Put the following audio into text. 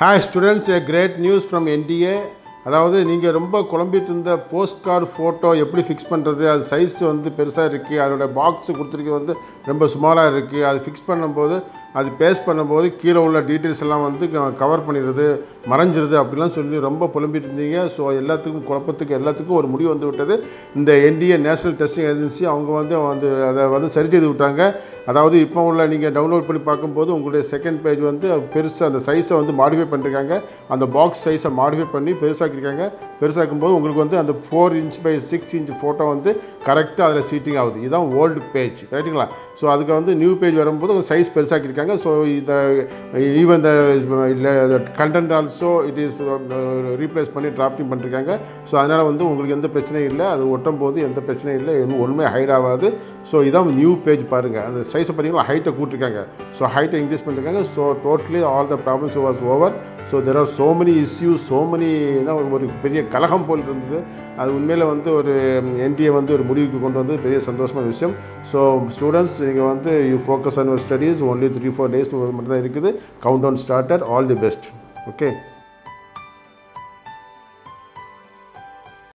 hi students a great news from NDA அதாவது நீங்கள் ரொம்ப குழம்பிட்டு இருந்த போஸ்ட் கார்டு ஃபோட்டோ எப்படி ஃபிக்ஸ் பண்ணுறது அது சைஸ் வந்து பெருசாக இருக்குது அதோட பாக்ஸ் கொடுத்துருக்கு வந்து ரொம்ப சுமாராக இருக்குது அது ஃபிக்ஸ் பண்ணும்போது அது பேஸ்ட் பண்ணும்போது கீழே உள்ள டீட்டெயில்ஸ் எல்லாம் வந்து கவர் பண்ணிடுது மறைஞ்சிருது அப்படிலாம் சொல்லி ரொம்ப புலம்பிட்டு இருந்தீங்க ஸோ எல்லாத்துக்கும் குழப்பத்துக்கு எல்லாத்துக்கும் ஒரு முடிவு வந்து விட்டது இந்த என்டிஏ நேஷனல் டெஸ்டிங் ஏஜென்சி அவங்க வந்து வந்து அதை வந்து சரி செய்து விட்டாங்க அதாவது இப்போ உள்ள நீங்கள் டவுன்லோட் பண்ணி பார்க்கும்போது உங்களுடைய செகண்ட் பேஜ் வந்து பெருசாக அந்த சைஸை வந்து மாடிஃபை பண்ணிருக்காங்க அந்த பாக்ஸ் சைஸை மாடிஃபை பண்ணி பெருசாக்கியிருக்காங்க பெருசாக்கும் போது உங்களுக்கு வந்து அந்த four inch by six inch photo வந்து கரெக்டாக அதில் சீட்டிங் ஆகுது இதுதான் ஓல்டு பேஜ் ரைட்டுங்களா ஸோ அதுக்கு வந்து நியூ பேஜ் வரும்போது சைஸ் பெருசாக்கியிருக்காங்க ஸோ இந்த even the content also it is replace பண்ணி டிராஃப்டிங் பண்ணிருக்காங்க ஸோ அதனால் வந்து உங்களுக்கு எந்த பிரச்சனையும் இல்லை அது ஒட்டும் போது எந்த பிரச்சனையும் இல்லை இன்னும் ஒன்றுமே ஹைட் ஆகாது ஸோ இதான் நியூ பேஜ் பாருங்கள் அந்த சைஸை பார்த்தீங்கன்னா ஹைட்டை கூட்டிருக்காங்க ஸோ ஹைட்டை இன்க்ரீஸ் பண்ணிருக்காங்க so totally all the problems was over so there are so many issues so many ஒரு பெரிய கலகம் போல் இருந்தது அது உண்மையில் வந்து ஒரு என்டிஏ வந்து ஒரு முடிவுக்கு கொண்டு வந்து பெரிய சந்தோஷமான விஷயம் ஸோ ஸ்டூடெண்ட்ஸ் நீங்கள் வந்து you focus on your studies only three four days மட்டும் தான் இருக்குது countdown started all the best okay